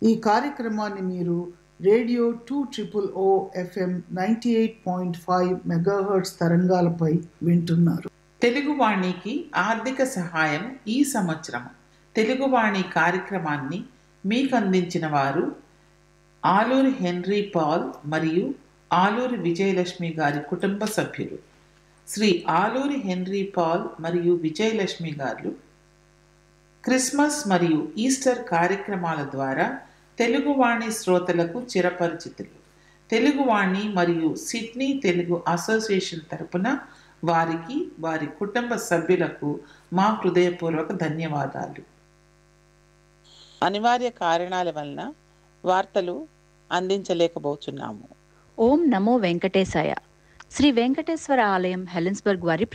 ఈ కార్యక్రమాన్ని మీరు radio two triple O FM ninety eight point five megahertz తరంగాలపై వింటున్నారు తెలుగువాణికి ఆర్థిక సహాయం ఈ సంవత్సరం తెలుగువాణి కార్యక్రమాన్ని మీకు అందించిన వారు ఆలూరి హెన్రీ పాల్ మరియు ఆలూరి విజయలక్ష్మి గారి కుటుంబ సభ్యులు శ్రీ ఆలూరి హెన్రీ పాల్ మరియు విజయలక్ష్మి గారు క్రిస్మస్ మరియు ఈస్టర్ కార్యక్రమాల ద్వారా తెలుగువాణి శ్రోతలకు చిరపరిచితులు తెలుగువాణి మరియు సిడ్నీ తెలుగు అసోసియేషన్ తరపున వారికి వారి కుటుంబ సభ్యులకు మా హృదయపూర్వక ధన్యవాదాలు అనివార్య కారణాల వలన వార్తలు అందించలేకపోతున్నాము ఓం నమో వెంకటేశాయ శ్రీ వెంకటేశ్వర ఆలయం హెలెన్స్బర్గ్ వారి